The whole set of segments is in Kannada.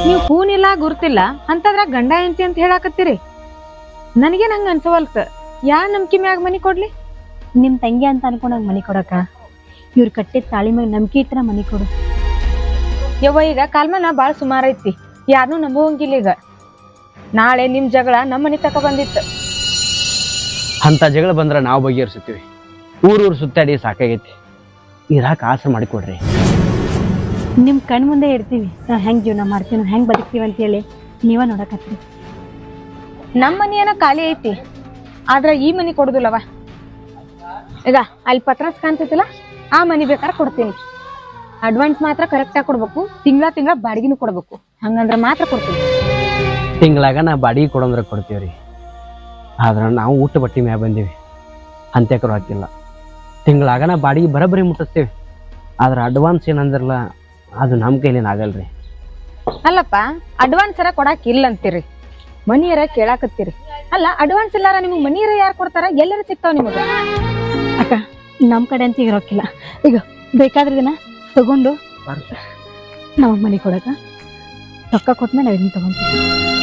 ನೀವು ಫೋನ್ ಇಲ್ಲ ಗುರ್ತಿಲ್ಲ ಅಂತಂದ್ರ ಗಂಡ ಎಂತಿ ಅಂತ ಹೇಳಾಕತ್ತೀರಿ ನನಗೆ ನಂಗೆ ಅನ್ಸವಲ್ತ ಯಾ ನಂಬಿಕೆ ಮ್ಯಾಗ ಮನಿ ಕೊಡ್ಲಿ ನಿಮ್ ತಂಗಿ ಅಂತ ಅನ್ಕೊಂಡಂಗ್ ಮನಿ ಕೊಡಕ ಇವ್ರು ಕಟ್ಟಿದ ತಾಳಿ ಮ್ಯಾಗ ನಂಬಿಕೆ ಇಟ್ರ ಮನಿ ಕೊಡು ಯವ್ವ ಈಗ ಕಾಲ್ಮನ ಬಾಳ ಸುಮಾರು ಐತಿ ಯಾರನ್ನೂ ನಂಬುವಂಗಿಲ್ಲ ಈಗ ನಾಳೆ ನಿಮ್ ಜಗಳ ನಮ್ಮ ಮನಿ ತಕ ಬಂದಿತ್ತು ಅಂತ ಜಗಳ ಬಂದ್ರೆ ನಾವು ಬಗೆಹರಿಸ್ತೀವಿ ಊರೂರು ಸುತ್ತಾಡಿ ಸಾಕಾಗೈತಿ ಇರಾಕ ಆಸರೆ ಮಾಡಿಕೊಡ್ರಿ ನಿಮ್ ಕಣ್ ಮುಂದೆ ಇಡ್ತೀವಿ ನಾವ್ ಹೆಂಗ್ ಜೀವನ ಮಾಡ್ತೀವಿ ನಾವ್ ಹೆಂಗ್ ಬದುಕ್ತೀವಿ ಅಂತ ಹೇಳಿ ನೀವ ನೋಡಕತ್ರಿ ನಮ್ಮ ಮನಿ ಏನೋ ಖಾಲಿ ಐತಿ ಆದ್ರ ಈ ಮನಿ ಕೊಡುದಿಲ್ಲವ ಈಗ ಅಲ್ಲಿ ಪತ್ರಾಸ್ ಕಾಣ್ತೈತಿಲ್ಲ ಆ ಮನಿ ಬೇಕಾದ್ರೆ ಕೊಡ್ತೀನಿ ಅಡ್ವಾನ್ಸ್ ಮಾತ್ರ ಕರೆಕ್ಟಾಗಿ ಕೊಡ್ಬೇಕು ತಿಂಗಳ ತಿಂಗಳ ಬಾಡಿಗೆನೂ ಕೊಡ್ಬೇಕು ಹಂಗಂದ್ರ ಮಾತ್ರ ಕೊಡ್ತೀನಿ ತಿಂಗಳಾಗ ನಾ ಬಾಡಿಗೆ ಕೊಡಂದ್ರೆ ಕೊಡ್ತೀವಿ ರೀ ಆದ್ರೆ ನಾವು ಊಟ ಬಟ್ಟಿ ಮ್ಯಾಗ ಬಂದೀವಿ ಅಂತ್ಯಕರು ಹಾಕಿಲ್ಲ ತಿಂಗಳಾಗ ನಾ ಬಾಡಿಗೆ ಬರೋಬ್ಬರಿ ಮುಟ್ಟಿಸ್ತೀವಿ ಆದ್ರೆ ಅಡ್ವಾನ್ಸ್ ಏನಂದ್ರಲ್ಲ ಅದು ನಮ್ಮ ಕೈಲೇನು ಆಗಲ್ರಿ ಅಲ್ಲಪ್ಪ ಅಡ್ವಾನ್ಸ್ ಅರ ಕೊಡಾಕ್ ಇಲ್ಲ ಅಂತೀರಿ ಮನಿಯರ ಕೇಳಾಕತ್ತೀರಿ ಅಲ್ಲ ಅಡ್ವಾನ್ಸ್ ಇಲ್ಲಾರ ನಿಮಗೆ ಮನಿಯರ ಯಾರು ಕೊಡ್ತಾರ ಎಲ್ಲರ ಸಿಗ್ತಾವ ನಿಮಗೆ ಅಕ್ಕ ನಮ್ ಕಡೆ ಅಂತ ಈಗ ರೊಕ್ಕಿಲ್ಲ ಈಗ ಬೇಕಾದ್ರೆ ಇದನ್ನ ತಗೊಂಡು ನಾವ್ ಮನಿ ಕೊಡಕ ರೊಕ್ಕ ಕೊಟ್ಮೇಲೆ ನಾವ್ ಇದನ್ನ ತಗೊಂತೀವಿ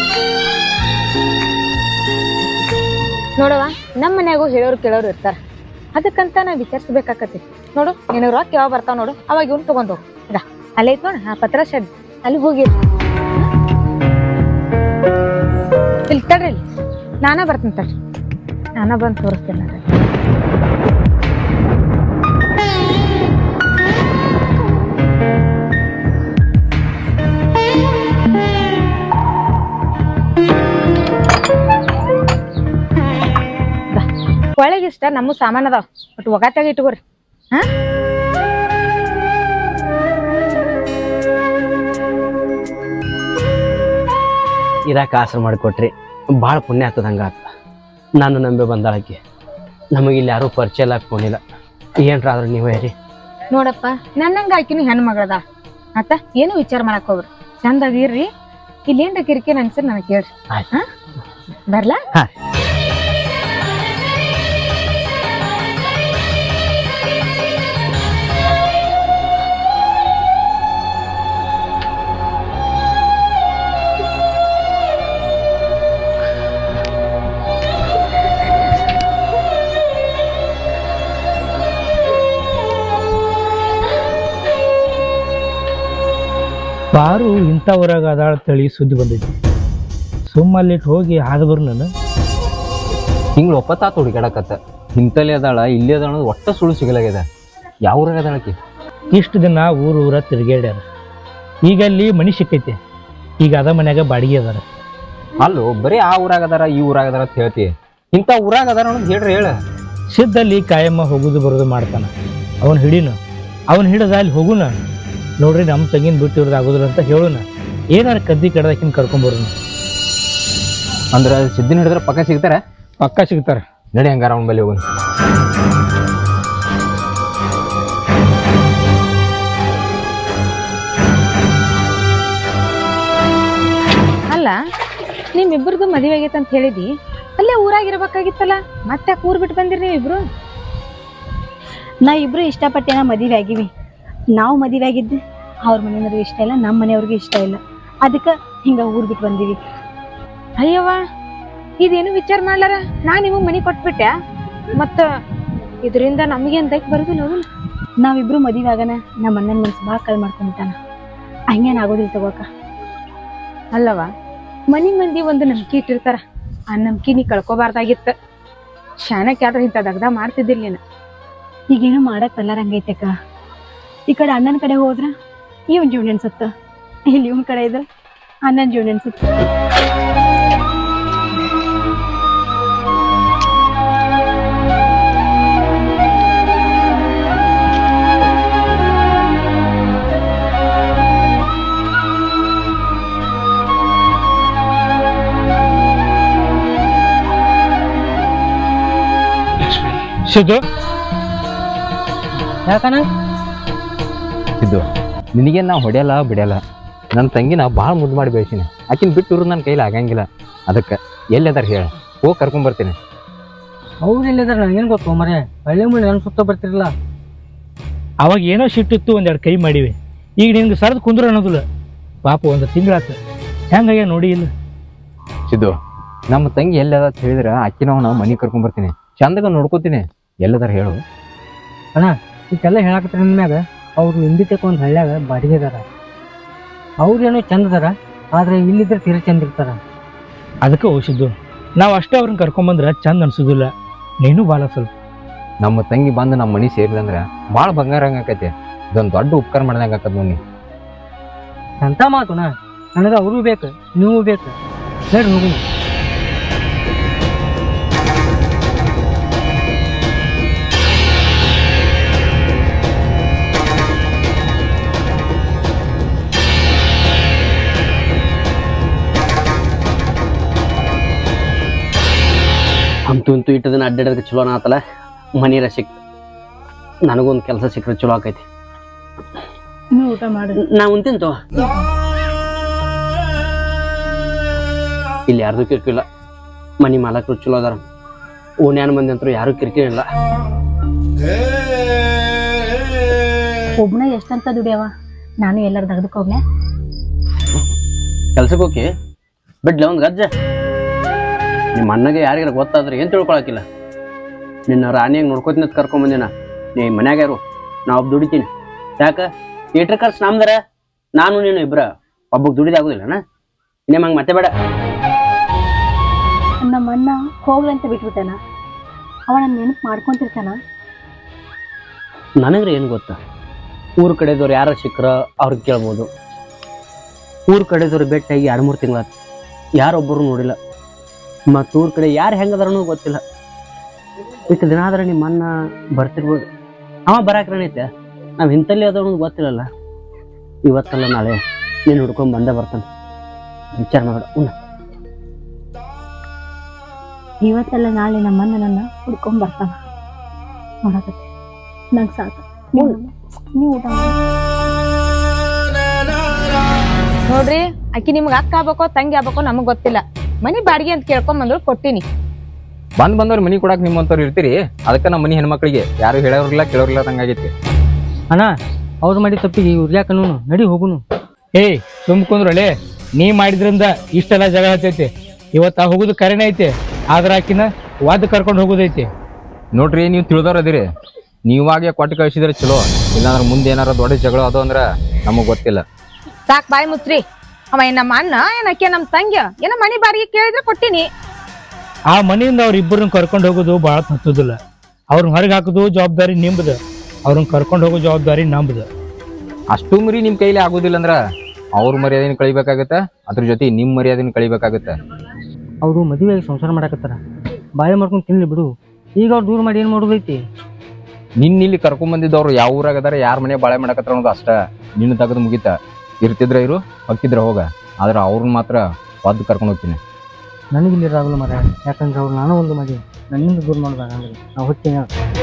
ನೋಡವ ನಮ್ಮ ಮನ್ಯಾಗೂ ಹೇಳೋರು ಕೇಳೋರು ಇರ್ತಾರ ಅದಕ್ಕಂತ ನಾ ವಿಚಾರಿಸ್ಬೇಕಾಕತಿ ನೋಡು ನಿನಗೆ ರೊಕ್ಕ ಯಾವಾಗ ಬರ್ತಾವ ನೋಡು ಅವಾಗ ಇವ್ನು ತಗೊಂಡ್ ಹೋಗು ಈಗ ಅಲ್ಲೇ ಐತ್ ನೋಡು ಆ ಪತ್ರ ಶೆಡ್ ಅಲ್ಲಿ ಹೋಗಿ ಇಲ್ಲಿ ತಡ್ರಿ ಇಲ್ಲಿ ನಾನ ಬರ್ತೀನಿ ತಡ್ರಿ ನಾನ ಬಂದು ತೋರಿಸ್ತೇನೆ ನೋಡ್ರಿ. ಒಳಗಿಷ್ಟ ನಮ್ಮ ಸಾಮಾನ್ ಅದಾವ ಬಟ್ ಒಗಾತಾಗ ಇಟ್ಕೋರಿ ಹಾ ಇರಾಕ ಆಸರೆ ಮಾಡಿಕೊಟ್ರಿ ಭಾಳ ಪುಣ್ಯ ಆಗ್ತದ ಹಂಗ ಆತ ನಾನು ನಂಬಿ ಬಂದಾಳಕ್ಕೆ ನಮಗೆ ಇಲ್ಲಿ ಯಾರೂ ಪರಿಚಯ ಇಲ್ಲ ಫೋನಿಲ್ಲ ಏನ್ರ ಆದ್ರೆ ನೀವು ಹೇಳಿ ನೋಡಪ್ಪ ನನ್ನಂಗ ಆಕಿನೂ ಹೆಣ್ಣು ಮಗಳದ ಆತ ಏನು ವಿಚಾರ ಮಾಡಕ್ ಹೋಗ್ರಿ ಚಂದಾಗಿ ಇರ್ರಿ ಇಲ್ಲೇನ್ರ ಕಿರಿಕಿರಿ ಅನ್ಸರ್ ನನಗೆ ಕೇಳ್ರಿ ಆಯ್ತ್. ಹಾ ಬರ್ಲಾ ಹಾ. ಪಾರು ಇಂಥ ಊರಾಗ ಅದಾಳ ತಳಿ ಸುದ್ದಿ ಬಂದೈತಿ ಸುಮ್ಮಲ್ಲಿಟ್ಟು ಹೋಗಿ ಹಾದು ಬರು ನಾನು ತಿಂಗಳು ಒಪ್ಪತ್ತಾತು ಹುಡುಕಾಡಕತ್ತ ಇಂತಲ್ಲಿ ಅದಾಳ ಇಲ್ಲಿ ಅದಾಳ ಅನ್ನೋದು ಒಟ್ಟ ಸುಳ್ಳು ಸಿಗಲಾಗ್ಯದ ಯಾವ ಊರಾಗ ಅದಾಳಕಿ ಇಷ್ಟು ದಿನ ಊರು ಊರ ತಿರುಗಾಡ್ಯಾರ ಈಗ ಅಲ್ಲಿ ಮನಿ ಸಿಕ್ಕೈತಿ ಈಗ ಅದ ಮನ್ಯಾಗ ಬಾಡಿಗೆ ಅದಾರ ಅಲ್ಲೋ ಬರೀ ಆ ಊರಾಗ ಅದಾರ ಈ ಊರಾಗ ಅದಾರ ಅಂತ ಹೇಳ್ತಿ ಇಂಥ ಊರಾಗ ಅದಾರ ಅನ್ನೋದು ಹೇಳ್ರಿ ಹೇಳ ಸಿದ್ದಲ್ಲಿ ಕಾಯಮ್ಮ ಹೋಗುದು ಬರೋದು ಮಾಡ್ತಾನ ಅವನ್ ಹಿಡಿನು ಅವನ್ ಹಿಡಿದ ಅಲ್ಲಿ ಹೋಗುನ ನೋಡ್ರಿ ನಮ್ಮ ತಂಗಿನ ಬಿಟ್ಟು ಇವ್ರದ್ದು ಆಗೋದಿಲ್ಲ ಅಂತ ಹೇಳುನ ಏನಾರ ಕದ್ದಿ ಕಡ್ದಾಕಿನ ಕರ್ಕೊಂಬರೋನು ಅಂದ್ರ ಸಿದ್ದಿನ ಹಿಡಿದ್ರ ಪಕ್ಕ ಸಿಗ್ತಾರ ಪಕ್ಕ ಸಿಗ್ತಾರ ನಡಿ ಹಂಗಾರ ಅವನ ಬಲ್ಲಿ ಹೋಗೋಣ ಅಲ್ಲ ನಿಮ್ಮಿಬ್ಬರದು ಮದುವೆ ಆಗೈತೆ ಅಂತ ಹೇಳಿದಿ ಅಲ್ಲೇ ಊರಾಗಿರ್ಬೇಕಾಗಿತ್ತಲ್ಲ ಮತ್ತೆ ಯಾಕ್ ಊರ್ ಬಿಟ್ಟು ಬಂದಿರಿ ನೀವಿಬ್ರು ನಾ ಇಬ್ರು ಇಷ್ಟಪಟ್ಟೇನ ಮದುವೆ ಆಗಿವಿ ನಾವು ಮದುವೆ ಆಗಿದ್ದು ಅವ್ರ ಮನೆಯವ್ರಿಗೆ ಇಷ್ಟ ಇಲ್ಲ ನಮ್ಮ ಮನೆಯವ್ರಿಗೆ ಇಷ್ಟ ಇಲ್ಲ ಅದಕ್ಕೆ ಹಿಂಗ ಊರ್ ಬಿಟ್ಟು ಬಂದೀವಿ ಅಯ್ಯವ್ವ ಇದೇನು ವಿಚಾರ ಮಾಡ್ಲಾರ ನಾ ನಿಮಗ್ ಮನಿ ಕೊಟ್ಬಿಟ್ಟೆ ಮತ್ತ ಇದರಿಂದ ನಮಗೇನ್ ದೈಕ್ ಬರುದಿಲ್ಲ ಹೌದಿಲ್ಲ ನಾವಿಬ್ರು ಮದುವೆ ಆಗನ ನಮ್ಮ ಅಣ್ಣನ ಮನ್ಸು ಭಾಳ ಕಲ್ ಮಾಡ್ಕೊಂಬಿಟ್ಟಾನ ಹಂಗೇನ್ ಆಗೋದಿಲ್ಲ ತಗೋಕ ಅಲ್ಲವ ಮನಿ ಮಂದಿ ಒಂದು ನಂಬಿಕೆ ಇಟ್ಟಿರ್ತಾರ ಆ ನಂಬಿಕೆ ನೀ ಕಳ್ಕೊಬಾರ್ದಾಗಿತ್ತ ಶಾನಕ್ಕೆ ಆದ್ರೆ ಇಂಥ ದಗ್ದ ಮಾಡ್ತಿದ್ದಿಲ್ಲ ನೀನು ಈಗೇನು ಮಾಡಕ್ ಬಲ್ಲಾರಂಗೈತೆ ಅಕ್ಕ ಈ ಕಡೆ ಅಣ್ಣನ ಕಡೆ ಹೋದ್ರ ಇವನ್ ಜೀವನ ಅನ್ಸುತ್ತ ಇಲ್ಲಿ ಇವನ್ ಕಡೆ ಇದ್ರ ಅಣ್ಣನ ಜೀವನ ಅನ್ಸುತ್ತ ಸಿದ್ದು ಯಾಕನ ಇದು ನಿನಗೆ ನಾ ಹೊಡೆಯಲ್ಲ ಬಿಡಲ್ಲ ನನ್ನ ತಂಗಿನ ಭಾಳ ಮುದ್ದು ಮಾಡಿ ಬೆಳೆಸಿನಿ ಆಕಿನ ಬಿಟ್ಟು ಇರೋದು ನನ್ನ ಕೈಲಿ ಆಗಂಗಿಲ್ಲ ಅದಕ್ಕೆ ಎಲ್ಲಿ ಅದಾರ ಹೇಳ ಹೋಗಿ ಕರ್ಕೊಂಬರ್ತೀನಿ ಅವ್ರು ಎಲ್ಲಿದಾರ ನನಗೇನು ಗೊತ್ತು ಮರೆ ಹಳ್ಳಿ ಮುಂದೆ ನನ್ನ ಸುತ್ತ ಬರ್ತಿರಲ್ಲ ಅವಾಗ ಏನೋ ಸಿಟ್ಟಿತ್ತು ಒಂದೆರಡು ಕೈ ಮಾಡಿವಿ ಈಗ ನಿನ್ಗೆ ಸರದ್ ಕುಂದ್ರ ಅನ್ನೋದಿಲ್ಲ ಪಾಪ ಒಂದು ತಿಂಗಳಾತ ಹೆಂಗಾಗ್ಯ ನೋಡಿ ಇಲ್ಲ ಸಿದ್ದು ನಮ್ಮ ತಂಗಿ ಎಲ್ಲದ ಅಂತ ಹೇಳಿದ್ರೆ ಅಕ್ಕಿನ ನಾವು ಮನೆಗೆ ಕರ್ಕೊಂಡ್ ಬರ್ತೀನಿ ಚಂದಗ ನೋಡ್ಕೋತೀನಿ ಎಲ್ಲದಾರ ಹೇಳು ಇದೆಲ್ಲ ಹೇಳಕತ್ರ ಮ್ಯಾಗ ಅವ್ರು ಇಂದಿತಕ್ಕ ಒಂದು ಹಳ್ಳ್ಯಾಗ ಬಾಡಿಗೆ ಅದಾರ ಅವ್ರೇನೋ ಚಂದ ಅದಾರ ಆದ್ರೆ ಇಲ್ಲಿದ್ರೆ ತೀರ ಚಂದ ಇರ್ತಾರ ಅದಕ್ಕೆ ಓಸಿದ್ದು ನಾವು ಅಷ್ಟೇ ಅವ್ರನ್ನ ಕರ್ಕೊಂಬಂದ್ರೆ ಚಂದ ಅನ್ಸುದಿಲ್ಲ ನೀನು ಭಾಳ ಸ್ವಲ್ಪ ನಮ್ಮ ತಂಗಿ ಬಂದು ನಮ್ಮ ಮನೆ ಸೇರಿಲ್ಲ ಅಂದ್ರೆ ಭಾಳ ಬಂಗಾರ ಹಂಗಾಕೈತಿ ಇದೊಂದು ದೊಡ್ಡ ಉಪಕಾರ ಮಾಡ್ದಂಗೆ ಆಕತ್ ನೋಡಿ ಅಂತ ಮಾತುನ ನನಗೆ ಅವರು ಬೇಕು ನೀವು ಬೇಕು ಹೇಳಿ ಹೋಗುಣ ಅಂತೂ ಇಂತೂ ಇಟ್ಟು ದಿನ ಅಡ್ಡಾಡೋದಕ್ಕೆ ಚಲೋ ಆತಲ್ಲ ಮನೀರ ಸಿಕ್ ನನಗೊಂದು ಕೆಲಸ ಸಿಕ್ಕರೆ ಚಲೋ ಆಕೈತಿ ನೀವು ಊಟ ಮಾಡಿ ನಾ ಉಂತೀನಿ ತಗೋ ಇಲ್ಲಿ ಯಾರ್ದು ಕಿರಿಕಿಲ್ಲ ಮನಿ ಮಾಲಕರು ಚಲೋ ಅದಾರ ಓಣ್ಯಾನ ಮಂದಿ ಅಂತೂ ಯಾರು ಕಿರಿಕಿರಿ ಇಲ್ಲ ಒಬ್ಬನ ಎಷ್ಟಂತ ದುಡಿಯವ ನಾನು ಎಲ್ಲರ ತೆಗೆದಕ್ಕೆ ಹೋಗ್ಲೆ ಕೆಲ್ಸಕ್ಕೆ ಹೋಗಿ ಬಿಡ್ಲೆ ಒಂದು ಗಜ್ಜ ನಿಮ್ಮ ಅಣ್ಣಗೆ ಯಾರಿಗಾರ ಗೊತ್ತಾದ್ರೆ ಏನು ತಿಳ್ಕೊಳಕಿಲ್ಲ ನಿನ್ನ ರಾಣಿಯಾಗಿ ನೋಡ್ಕೋತೀನಿ ಅಂತ ಕರ್ಕೊಂಬಂದಿನ ನೀ ಮನ್ಯಾಗ ಯಾರು ನಾ ಒಬ್ಬ ದುಡಿತೀನಿ ಯಾಕ ಥಿಯೇಟ್ರ್ ಖರ್ಚು ನಮ್ದರ ನಾನು ನೀನು ಇಬ್ರ ಒಬ್ಬಗೆ ದುಡಿದಾಗೋದಿಲ್ಲನ ಇನ್ನೇ ಹಂಗೆ ಮತ್ತೆ ಬೇಡ ನಮ್ಮ ಅಣ್ಣ ಹೋಗ್ಲಂತ ಬಿಟ್ಬಿಟ್ಟಾನ ಅವ ನನ್ನ ನೆನಪು ಮಾಡ್ಕೊಂತಿರ್ತಾನ ನನಗ್ರೆ ಏನು ಗೊತ್ತಾ ಊರ ಕಡೆದವ್ರು ಯಾರ ಸಿಕ್ಕ್ರ ಅವ್ರಿಗೆ ಕೇಳ್ಬೋದು ಊರ ಕಡೆದವ್ರು ಭೇಟಿಯಾಗಿ ಎರಡು ಮೂರು ತಿಂಗಳಾತು ಯಾರೊಬ್ಬರು ನೋಡಿಲ್ಲ ಮತ್ತು ಊರ ಕಡೆ ಯಾರು ಹೆಂಗದಾರನೂ ಗೊತ್ತಿಲ್ಲ ಇಷ್ಟು ದಿನ ಆದ್ರೆ ನಿಮ್ಮ ಅಣ್ಣ ಬರ್ತಿರ್ಬೋದು ಅವ ಬರಾಕ್ರಣೈತೆ ನಾವು ಇಂಥಲ್ಲಿ ಅದ ಅನ್ನೋದು ಗೊತ್ತಿಲ್ಲಲ್ಲ ಇವತ್ತಲ್ಲ ನಾಳೆ ನೀನು ಹುಡ್ಕೊಂಡ್ ಬಂದೇ ಬರ್ತಾನೆ ವಿಚಾರ ಮಾಡ ಉಣ್ಣ ಇವತ್ತೆಲ್ಲ ನಾಳೆ ನಮ್ಮ ಅಣ್ಣ ನನ್ನ ಹುಡ್ಕೊಂಡ್ ಬರ್ತಾನ ನೋಡಕತ್ತೆ ನಂಗೆ ಸಾಕು ನೀವು ನೀವು ಊಟ ಮಾಡಿ ನೋಡ್ರಿ ಆಕಿ ನಿಮ್ಗೆ ಅಕ್ಕ ಆಗ್ಬೇಕೋ ತಂಗಿ ಆಗ್ಬೇಕೋ ನಮಗ್ ಗೊತ್ತಿಲ್ಲ ಮನಿ ಬಾಡಿಗೆ ಅಂತ ಕೇಳ್ಕೊಂಡ್ ಬಂದ್ರು ಕೊಟ್ಟಿನಿ ಬಂದ್ ಬಂದವ್ರು ಮನಿ ಕೊಡಾಕ್ ನಿಮ್ಮಂತವ್ರು ಇರ್ತೀರಿ ಅದಕ್ಕೆ ನಮ್ಮ ಮನಿ ಹೆಣ್ಮಕ್ಳಿಗೆ ಯಾರು ಹೇಳೋರಿಲ್ಲ ಕೇಳೋರಿಲ್ಲ ಹಂಗಾಗೈತಿ ಅಣ್ಣ ಅವ್ರು ಮಾಡಿ ತಪ್ಪಿಗೆ ಇವ್ರು ಯಾಕೆ ಅನ್ನೋನು ನಡಿ ಹೋಗುನು ಏಯ್ ತುಂಬ್ಕೊಂಡ್ರಳೆ ನೀ ಮಾಡಿದ್ರಿಂದ ಇಷ್ಟೆಲ್ಲ ಜಗಳ ಹತ್ತೈತಿ ಇವತ್ತು ಆ ಹೋಗುದು ಕರೆನೇ ಐತಿ ಆದ್ರ ಆಕಿನ ವಾದ ಕರ್ಕೊಂಡು ಹೋಗುದೈತಿ ನೋಡ್ರಿ ನೀವು ತಿಳಿದವ್ರು ಅದಿರಿ ನೀವಾಗೆ ಕೊಟ್ಟು ಕಳಿಸಿದ್ರೆ ಚಲೋ ಇಲ್ಲಾಂದ್ರೆ ಮುಂದೆ ಏನಾರ ದೊಡ್ಡ ಜಗಳ ಅದು ಅಂದ್ರೆ ನಮಗ್ ಗೊತ್ತಿಲ್ಲ ಸಾಕ್ ಬಾಯಿ ಮುಚ್ಚ್ರಿ ಅವ ಏನ್ ನಮ್ಮ ಅಣ್ಣ ಏನ್ ಆಕೆ ನಮ್ ತಂಗಿ ಏನ ಮನಿ ಬಾಡಿಗೆ ಕೇಳಿದ್ರೆ ಕೊಟ್ಟಿನಿ ಆ ಮನೆಯಿಂದ ಅವ್ರ ಇಬ್ಬರನ್ನ ಕರ್ಕೊಂಡು ಹೋಗೋದು ಭಾಳ ಹತ್ತುದಿಲ್ಲ ಅವ್ರನ್ನ ಹೊರಗೆ ಹಾಕೋದು ಜವಾಬ್ದಾರಿ ನಿಂಬದ ಅವ್ರನ್ನ ಕರ್ಕೊಂಡು ಹೋಗೋ ಜವಾಬ್ದಾರಿ ನಮ್ದು ಅಷ್ಟು ಮರಿ ನಿಮ್ ಕೈಲಿ ಆಗೋದಿಲ್ಲ ಅಂದ್ರ ಅವ್ರ ಮರ್ಯಾದೆನ ಕಳಿಬೇಕಾಗತ್ತೆ ಅದ್ರ ಜೊತೆ ನಿಮ್ ಮರ್ಯಾದೆನ ಕಳಿಬೇಕಾಗತ್ತೆ ಅವರು ಮದುವೆಯಾಗಿ ಸಂಸಾರ ಮಾಡಕತ್ತಾರ ಬಾಳೆ ಮಾಡ್ಕೊಂಡು ತಿನ್ಲಿ ಬಿಡು ಈಗ ಅವ್ರು ದೂರ ಮಾಡಿ ಏನು ಮಾಡೋದೈತಿ ನಿನ್ನ ಇಲ್ಲಿ ಕರ್ಕೊಂಡ್ ಬಂದಿದ್ದವ್ರು ಯಾವ ಊರಾಗ ಅದಾರ ಯಾರ ಮನೆ ಬಾಳೆ ಮಾಡಕತ್ತಾರ ಅನ್ನೋದು ಅಷ್ಟ ನಿನ್ನ ತೆಗೆದು ಮುಗಿತ ಇರ್ತಿದ್ರ ಇರು ಹೋಗ್ತಿದ್ರ ಹೋಗ ಆದ್ರೆ ಅವ್ರನ್ನ ಮಾತ್ರ ಒದ್ದು ಕರ್ಕೊಂಡು ಹೋಗ್ತೀನಿ ನನಗೆ ಇಲ್ಲಿ ಇರಾಗಲ್ಲ ಮರ ಯಾಕಂದ್ರೆ ಅವ್ರು ನಾನು ಒಂದು ಮಾಡಿ ನನ್ನಿಂದ ದೂರ ಮಾಡೋದಾಗಂದ್ರೆ ನಾವು ಹೋಗ್ತೀನಿ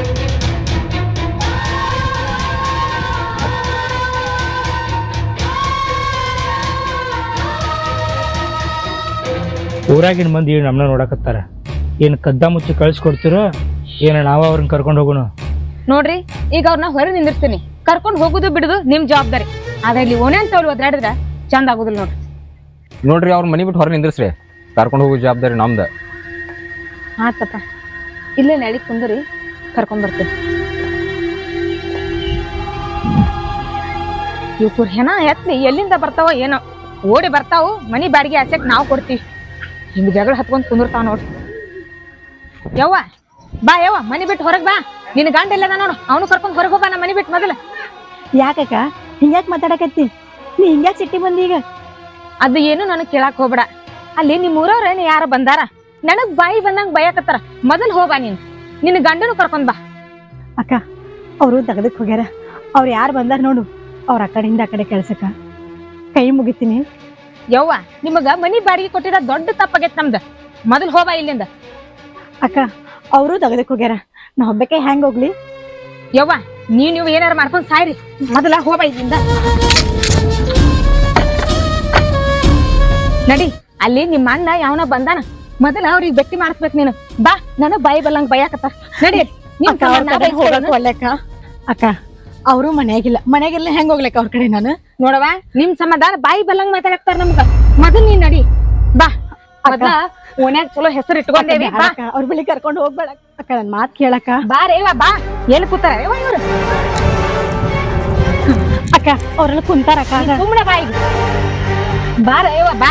ಊರಾಗಿನ ಮಂದಿ ನಮ್ಮನ್ನ ನೋಡಕತ್ತಾರ ಏನು ಕದ್ದ ಮುಚ್ಚಿ ಕಳ್ಸಿಕೊಡ್ತಿರೋ ಏನು ನಾವ ಅವ್ರನ್ನ ಕರ್ಕೊಂಡು ಹೋಗೋಣ ನೋಡ್ರಿ ಈಗ ಅವ್ರನ್ನ ಹೊರಗೆ ನಿಂದಿರ್ತೀನಿ ಕರ್ಕೊಂಡ್ ಹೋಗುದು ಬಿಡುದು ನಿಮ್ ಜವಾಬ್ದಾರಿ ಆದ್ರೆ ಇಲ್ಲಿ ಓಣೆ ಅಂತ ಅವ್ರು ಒದ್ರಾಡಿದ್ರ ಚಂದ ಆಗುದಿಲ್ಲ ನೋಡ್ರಿ ನೋಡ್ರಿ ಅವ್ರ ಮನಿ ಬಿಟ್ಟು ಹೊರ ನಿಂದ್ರಸ್ರಿ ಕರ್ಕೊಂಡು ಹೋಗೋ ಜವಾಬ್ದಾರಿ ನಮ್ದ ಆತಪ್ಪ ಇಲ್ಲೇ ನಡಿ ಕುಂದ್ರಿ ಕರ್ಕೊಂಡ್ ಬರ್ತೀನಿ ಇವ್ರು ಹೆಣ ಎತ್ಲಿ ಎಲ್ಲಿಂದ ಬರ್ತಾವ ಏನೋ ಓಡಿ ಬರ್ತಾವು ಮನಿ ಬಾಡಿಗೆ ಆಸೆಕ್ ನಾವು ಕೊಡ್ತೀವಿ ಹಿಂಗ್ ಜಗಳ ಹತ್ಕೊಂಡ್ ಕುಂದಿರ್ತಾವ ನೋಡ್ರಿ ಯವ್ವ ಬಾ ಯವ್ವ ಮನಿ ಬಿಟ್ಟು ಹೊರಗ್ ಬಾ ನಿನ್ ಗಂಡ ಎಲ್ಲದ ನೋಡು ಅವನು ಕರ್ಕೊಂಡ್ ಹೊರಗ್ ಹೋಗ್ಬಾ ನಾ ಮನಿ ಬಿಟ್ಟು ಮೊದಲ ಯಾಕಕ್ಕ ಹಿಂಗ್ಯಾಕ್ ಮಾತಾಡಕತ್ತಿ ನೀ ಹಿಂಗ್ಯಾಕ್ ಸಿಟ್ಟಿ ಬಂದಿ ಈಗ ಅದು ಏನು ನನಗ್ ಕೇಳಾಕ್ ಹೋಗ್ಬೇಡ ಅಲ್ಲಿ ನಿಮ್ ಊರವ್ರೇನು ಯಾರ ಬಂದಾರ ನನಗ್ ಬಾಯಿ ಬಂದಂಗ್ ಬಯಕತ್ತಾರ ಮೊದಲ್ ಹೋಗ್ಬಾ ನೀನ್ ನಿನ್ನ ಗಂಡನು ಕರ್ಕೊಂಡ್ ಬಾ ಅಕ್ಕ ಅವರು ತೆಗೆದಕ್ಕೆ ಹೋಗ್ಯಾರ ಅವ್ರು ಯಾರು ಬಂದಾರ ನೋಡು ಅವ್ರ ಆ ಕಡೆಯಿಂದ ಆ ಕಡೆ ಕೆಲ್ಸಕ್ಕ ಕೈ ಮುಗಿತೀನಿ ಯವ್ವ ನಿಮಗ ಮನಿ ಬಾಡಿಗೆ ಕೊಟ್ಟಿದ ದೊಡ್ಡ ತಪ್ಪಾಗೈತ್ ನಮ್ದ ಮೊದಲ್ ಹೋಗ್ಬಾ ಇಲ್ಲಿಂದ ಅಕ್ಕ ಅವರು ತೆಗೆದಕ್ಕೆ ಹೋಗ್ಯಾರ ನಾ ಒಬ್ಬಕ್ಕೆ ಹೆಂಗ್ ಹೋಗ್ಲಿ ಯವ್ವ ನೀವ್ ನೀವು ಏನಾರ ಮಾಡ್ಕೊಂಡ್ ಸಾಯ್ರಿ ಮೊದಲ ಹೋಗ್ಬಾ ಇಲ್ಲಿಂದ ನಡಿ ಅಲ್ಲಿ ನಿಮ್ಮ ಅಣ್ಣ ಯಾವನ ಬಂದಾನ ಮೊದಲ ಅವ್ರಿಗೆ ಬೆಟ್ಟಿ ಮಾಡಿಸ್ಬೇಕು ನೀನು ಬಾ ನನಗ್ ಬಾಯಿ ಬಲ್ಲಂಗ್ ಬೈಯಾಕತ್ತ ನಡಿ ನಿಮ್ ಅಕ್ಕ ಅವ್ರ ಸಂಬಂಧ ನಾ ಕಡೆ ಹೋಗಕ್ ಬೈಸ್ಕೊಳ್ಳೋನು. ಒಲ್ಲೆಕ್ಕ ಅಕ್ಕ ಅವರು ಮನ್ಯಾಗಿಲ್ಲ ಮನ್ಯಾಗೆಲ್ಲ ಹೆಂಗ್ ಹೋಗ್ಲಕ್ಕ ಅವ್ರ ಕಡೆ ನಾನು ನೋಡವ ನಿಮ್ ಸಮಾಧಾನ ಬಾಯಿ ಬಲ್ಲಂಗ್ ಮಾತಾಡಕ್ತಾರ ನಮ್ಗ ಮೊದಲ್ ನೀನ್ ನಡಿ ಬಾ ಮೊದ್ಲ ಓನ್ಯಾಗ ಚಲೋ ಹೆಸರು ಇಟ್ಕೊಂಡೇವಿ ಬಾ ಅಕ್ಕ, ಅವ್ರ ಬಳಿ ಕರ್ಕೊಂಡು ಹೋಗ್ಬೇಡ ಅಕ್ಕ ನನ್ ಮಾತ್ ಕೇಳಕ್ಕ ಬಾ ರೇವ ಬಾ ಎಲ್ಲಿ ಕೂತಾರ ರೇವ ಇವ್ರು ಅಕ್ಕ ಅವ್ರೆಲ್ಲ ಕುಂತಾರಕ್ಕ ನೀನ್ ಸುಮ್ನೆ ಬಾ ಈಗ ಬಾ ರೇವ ಬಾ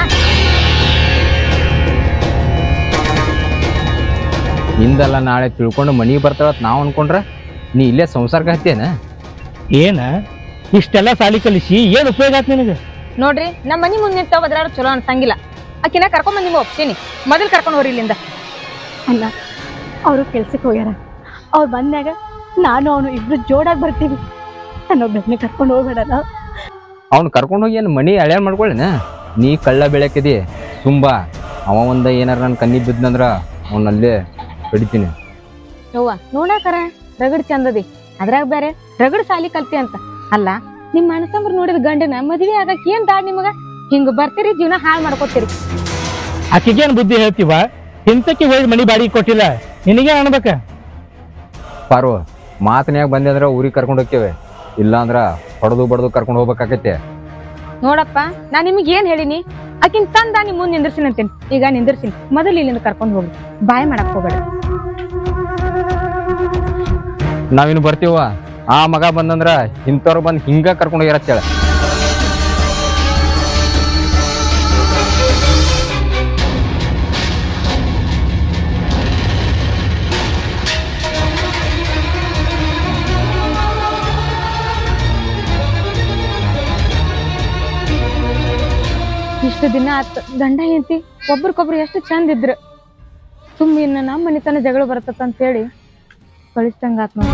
ಹಿಂದಲ್ಲ ನಾಳೆ ತಿಳ್ಕೊಂಡು ಮನಿಗೆ ಬರ್ತಾಳತ್ ನಾವು ಅನ್ಕೊಂಡ್ರ ನೀ ಇಲ್ಲೇ ಸಂಸಾರಕ್ಕೆ ಹತ್ತೇನ ಏನ ಇಷ್ಟೆಲ್ಲ ಸಾಲಿ ಕಲಿಸಿ ಏನ್ ಉಪಯೋಗ ಆತ್ ನಿನಗೆ ನೋಡ್ರಿ ನಮ್ಮ ಮನಿ ಮುಂದೆ ನಿಂತ ಬದ್ರಾಡ ಚಲೋ ಅನ್ಸಂಗಿಲ್ಲ ಆಕಿನ ಕರ್ಕೊಂಡ್ ಬಂದ್ ನಿಮ್ಗೆ ಒಪ್ಸೀನಿ ಮೊದಲ್ ಕರ್ಕೊಂಡ್ ಹೋರಿ ಇಲ್ಲಿಂದ ಅಲ್ಲ ಅವರು ಕೆಲ್ಸಕ್ಕೆ ಹೋಗ್ಯಾರ ಅವ್ರು ಬಂದಾಗ ನಾನು ಅವನು ಇಬ್ರು ಜೋಡಾಗಿ ಬರ್ತೀವಿ ನನ್ನೊಬ್ಬನೇ ಕರ್ಕೊಂಡು ಹೋಗ್ಬೇಡಲ್ಲ ಅವ್ನು ಕರ್ಕೊಂಡು ಹೋಗಿ ಏನು ಮನಿ ಹಳ್ಯಾರ್ ಮಾಡ್ಕೊಳ್ಳೇನ ನೀ ಕಳ್ಳ ಬೆಳಕಿದಿ ತುಂಬಾ ಅವ ಒಂದ ಏನಾರ ನನ್ನ ಕಣ್ಣಿಗೆ ಬಿದ್ದಂದ್ರ ಅವನಲ್ಲೇ ಕಡಿತೀನಿ ಯವ್ವ ನೋಡಾಕರ ರಗಡ್ ಚಂದದಿ ಅದ್ರಾಗ ಬೇರೆ ರಗಡ್ ಸಾಲಿ ಕಲ್ತಿ ಅಂತ ಅಲ್ಲ ನಿಮ್ ಮನಸಂಬ್ರ ನೋಡಿದ ಗಂಡನ ಮದ್ವೆ ಆಗಕ್ ಏನ್ ದಾಡ್ ನಿಮಗ ಹಿಂಗ್ ಬರ್ತೀರಿ ಜೀವನ ಹಾಳ್ ಮಾಡ್ಕೋತೀರಿ ಆಕಿಗೇನ್ ಬುದ್ಧಿ ಹೇಳ್ತೀವ ಇಂತಕ್ಕೆ ಹೋಗಿ ಮನಿ ಬಾಡಿಗೆ ಕೊಟ್ಟಿಲ್ಲ ನಿನಗೇನ್ ಅನ್ಬೇಕ ಪಾರು ಮಾತನ್ಯಾಗ ಬಂದೆ ಊರಿಗೆ ಕರ್ಕೊಂಡು ಹೋಗ್ತೇವೆ ಇಲ್ಲಾಂದ್ರ ಹೊಡೆದು ಬಡ್ದು ಕರ್ಕೊಂಡು ಹೋಗ್ಬೇಕಾಕೈತೆ ನೋಡಪ್ಪ ನಾ ನಿಮಗ್ ಏನ್ ಹೇಳಿನಿ ಆಕಿನ್ ತಂದ ನಿಮ್ ಮುಂದ್ ನಿಂದ್ರಸಿನ ಅಂತೀನಿ ಈಗ ನಿಂದ್ರಸಿನಿ ಮೊದಲು ಇಲ್ಲಿಂದ ಕರ್ಕೊಂಡ್ ಹೋಗ್ರಿ ಬಾಯ್ ಮಾಡಕ್ ಹೋಗ್ಬೇಡ ನಾವಿನ್ನು ಬರ್ತೀವ ಆ ಮಗ ಬಂದಂದ್ರ ಇಂಥವ್ರು ಬಂದು ಹಿಂಗ ಕರ್ಕೊಂಡು ಹೋಗಿರತ್ತೇಳ ಇಷ್ಟು ದಿನ ಆತ್ ಗಂಡ ಹೆಂಡತಿ ಒಬ್ರಿಗೊಬ್ರು ಎಷ್ಟು ಚಂದ ಇದ್ರು ಸುಮ್ಮ ಇನ್ನ ನಮ್ಮ ಮನಿತನ ಜಗಳ ಬರ್ತತ್ ಅಂತ ಹೇಳಿ ಕಳಿಸ್ದಂಗ ಆತ್ ನೋಡಿ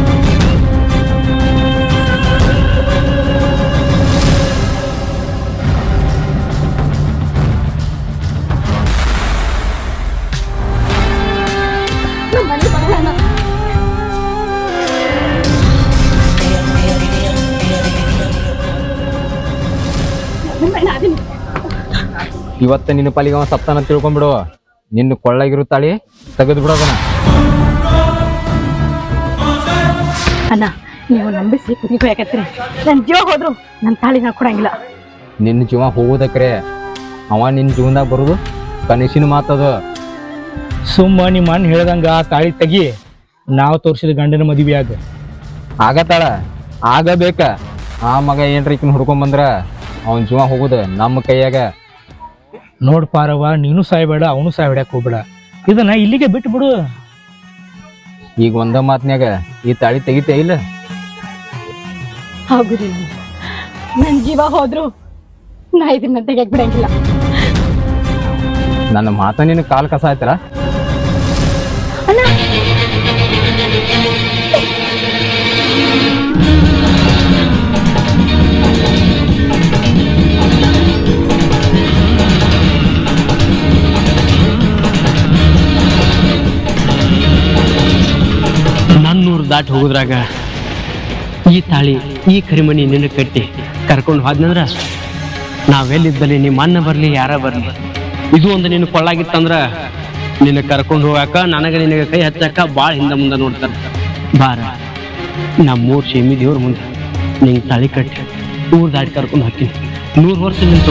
ಇವತ್ತ ನಿನ್ನ ಪಾಲಿಗೆ ಅವ ಸಪ್ತಾನ ತಿಳ್ಕೊಂಡ್ಬಿಡು ನಿನ್ನ ಕೊಳ್ಳಾಗಿರುತ್ತಾಳಿ ತೆಗೆದು ಬಿಡೋದನ್ನ ಅಣ್ಣ ನೀವು ನಂಬಿಸಿ ಕುದಿಗೆ ಹೋಗಕತ್ತೀರಿ ನನ್ನ ಜೀವ ಹೋದ್ರು ನನ್ನ ತಾಳಿ ನಾ ಕೊಡಂಗಿಲ್ಲ ನಿನ್ನ ಜೀವ ಹೋಗೋದಕ್ರೆ ಅವ ನಿನ್ನ ಜೀವನದಾಗ ಬರೋದು ಕನಸಿನ ಮಾತದ ಸುಮ್ಮ ನಿಮ್ಮ ಅಣ್ಣ ಹೇಳ್ದಂಗ ಆ ತಾಳಿ ತೆಗಿ ನಾವು ತೋರಿಸಿದ ಗಂಡನ ಮದುವೆ ಆಗ ಆಗತ್ತಾಳ ಆಗಬೇಕ ಆ ಮಗ ಏನ್ರ ಈಕಿನ ಹುಡ್ಕೊಂಡ್ ಬಂದ್ರ ಅವನ ಜೀವ ಹೋಗುದ ನಮ್ಮ ಕೈಯಾಗ ನೋಡ್ ಪಾರವ್ವ ನೀನು ಸಾಯ್ಬೇಡ ಅವನು ಸಾಯ್ಬೇಡಕ್ ಹೋಗ್ಬೇಡ ಇದನ್ನ ಇಲ್ಲಿಗೆ ಬಿಟ್ಟು ಬಿಡು ಈಗ ಒಂದ ಮಾತ್ನ್ಯಾಗ ಈ ತಾಳಿ ತೆಗಿತೇ ಇಲ್ಲ ಆಗುದಿಲ್ಲ ನನ್ನ ಜೀವ ಹೋದ್ರು ನಾ ಇದನ್ನ ತೆಗಿಯಕ್ ಬಿಡಂಗಿಲ್ಲ ನನ್ನ ಮಾತ ನಿನ್ನ ಕಾಲ್ ಕಸ ಆಯ್ತಲ್ಲ ನನ್ನೂರು ದಾಟಿ ಹೋಗುದ್ರಾಗ ಈ ತಾಳಿ ಈ ಕರಿಮಣಿ ನಿನ್ನ ಕಟ್ಟಿ ಕರ್ಕೊಂಡು ಹೋದ್ನಂದ್ರ ನಾವೆಲ್ಲಿದ್ದಲ್ಲಿ ನಿಮ್ಮ ಅಣ್ಣ ಬರ್ಲಿ ಯಾರ ಬರ್ಲಿ ಇದು ಒಂದು ನಿನ್ನ ಕೊಳ್ಳಾಗಿತ್ತಂದ್ರ ನಿನ್ನ ಕರ್ಕೊಂಡು ಹೋಗಾಕ ನನಗೆ ನಿನಗೆ ಕೈ ಹಚ್ಚಾಕ ಭಾಳ ಹಿಂದೆ ಮುಂದೆ ನೋಡ್ತಾರ ಬಾರ ನಮ್ಮೂರ್ ಶೇಮಿ ದೇವ್ರ ಮುಂದೆ ನಿಂಗೆ ತಾಳಿ ಕಟ್ಟಿ ಊರ್ ದಾಟಿ ಕರ್ಕೊಂಡು ಹಾಕಿನಿ ನೂರು ವರ್ಷ ನಿಂತು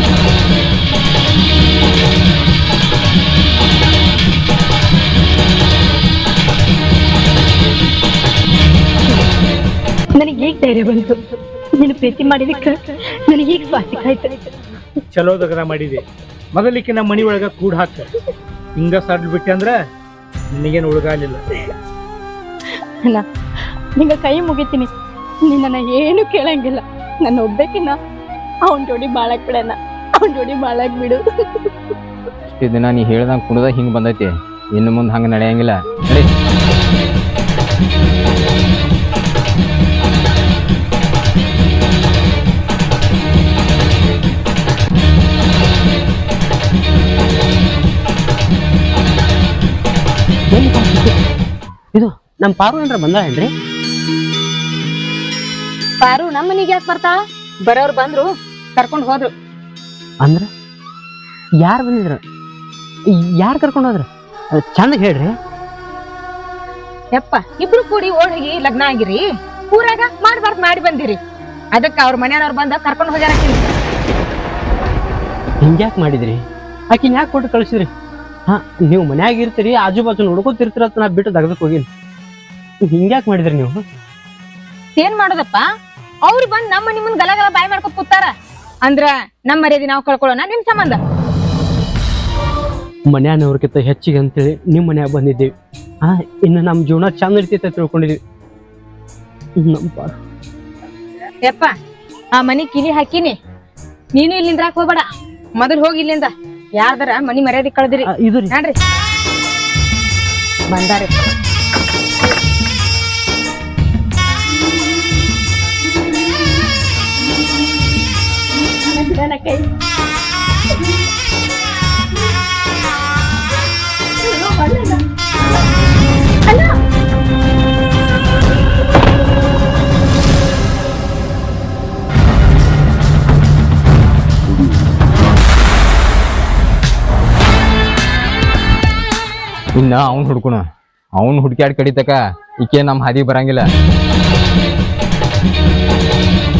ನನಗೆ ಈಗ ಧೈರ್ಯ ಬಂತು ನೀನು ಪ್ರೀತಿ ಮಾಡಿದಕ್ಕೆ ನನಗೆ ಈಗ ಸ್ವಾಸಿಕ ಆಯ್ತು ಚಲೋ ದಗದ ಮಾಡಿದೆ ಮೊದಲಿಕ್ಕೆ ನಮ್ಮ ಮನಿ ಒಳಗ ಕೂಡ್ ಹಾಕ ಹಿಂಗ ಸಡ್ಲ್ ಬಿಟ್ಟೆ ಅಂದ್ರ ನಿನಗೇನು ಉಳ್ಗಾಲಿಲ್ಲ ಅಣ್ಣ ನಿಂಗೆ ಕೈ ಮುಗಿತೀನಿ ನಿನ್ನ ಏನು ಕೇಳಂಗಿಲ್ಲ ನನ್ನ ಒಬ್ಬಕಿನ ಅವನ ಜೋಡಿ ಬಾಳಕ್ ಬಿಡಣ್ಣ ಅವನ ಜೋಡಿ ಬಾಳಕ್ ಬಿಡು ಇಷ್ಟು ದಿನ ನೀ ಹೇಳ್ದಂಗ ಕುಣದ ಹಿಂಗ್ ಬಂದೈತಿ ಇನ್ನು ಮುಂದೆ ಹಂಗ ನಡೆಯಂಗಿಲ್ಲ ನಡಿ ಎಲ್ಲಿ ಕಾಣ್ತಿತ್ತು? ಇದು ನಮ್ಮ ಪಾರು ಏನ್ರ ಬಂದ ಏನ್ರಿ ಪಾರು ನಮ್ಮ ಮನಿಗೆ ಯಾಕೆ ಬರ್ತಾಳ ಬರೋರು ಬಂದ್ರು ಕರ್ಕೊಂಡ್ ಹೋದ್ರು ಅಂದ್ರ ಯಾರು ಬಂದಿದ್ರ ಯಾರು ಕರ್ಕೊಂಡು ಹೋದ್ರ ಚಂದ ಹೇಳ್ರಿ ಯಪ್ಪ ಇಬ್ರು ಕೂಡಿ ಓಡ್ ಹೋಗಿ ಲಗ್ನ ಆಗಿರಿ ಊರಾಗ ಮಾಡ್ಬಾರ್ದು ಮಾಡಿ ಬಂದಿರಿ ಅದಕ್ಕ ಅವ್ರ ಮನೆಯವ್ರು ಬಂದ ಕರ್ಕೊಂಡು ಹೋಗ್ಯಾರ ಆಕಿನ. ಹಿಂಗ್ಯಾಕ್ ಮಾಡಿದ್ರಿ ಆಕಿನ ಯಾಕೆ ಕೊಟ್ಟು ಕಳಿಸಿದ್ರಿ ಹಾ ನೀವು ಮನ್ಯಾಗ ಇರ್ತೀರಿ ಆಜು ಬಾಜು ನೋಡ್ಕೊತಿರ್ತೀರ ಅಂತ ನಾ ಬಿಟ್ಟು ತೆಗ್ದಕ್ ಹೋಗಿನಿ ಹಿಂಗ್ಯಾಕ್ ಮಾಡಿದ್ರಿ ನೀವು ಏನ್ ಮಾಡೋದಪ್ಪ ಅವ್ರು ಬಂದ್ ನಮ್ಮ ಮನಿ ಮುಂದ್ ಗಲಗಲ ಬಾಯಿ ಮಾಡ್ಕೊತ ಕೂತಾರ ಅಂದ್ರ ನಮ್ಮ ಮರ್ಯಾದೆ ನಾವು ಕಳ್ಕೊಳ್ಳೋಣ ನಿಮ್ ಸಂಬಂಧ ಮನ್ಯಾನವ್ರಕ್ಕಿಂತ ಹೆಚ್ಚಿಗೆ ಅಂತೇಳಿ ನಿಮ್ಮ ಮನ್ಯಾಗ ಬಂದಿದ್ದೀವಿ ಹಾ ಇನ್ನು ನಮ್ಮ ಜೀವನ ಚಂದ ಇರ್ತೈತೆ ಅಂತ ತಿಳ್ಕೊಂಡಿದೀವಿ ನಮ್ಮ ಪಾಡ್. ಯಪ್ಪ ಆ ಮನಿ ಕಿಲಿ ಹಾಕಿನಿ ನೀನು ಇಲ್ಲಿ ನಿಂದ್ರಾಕ್ ಹೋಗ್ಬೇಡ ಮೊದಲ್ ಹೋಗಿ ಇಲ್ಲಿಂದ ಯಾರ್ದಾರ ಮನಿ ಮರ್ಯಾದೆ ಕಳ್ದಿರಿ ಆ, ಇದು ರೀ ನೋಡ್ರಿ ಬಂದಾರಿ ಇನ್ನ ಅವ್ನ್ ಹುಡ್ಕೊಣ ಅವ್ನ್ ಹುಡ್ಕ್ಯಾಡ್ ಕಡಿತಕ ಈಕೆ ನಮ್ಮ ಹಾದಿ ಬರಂಗಿಲ್ಲ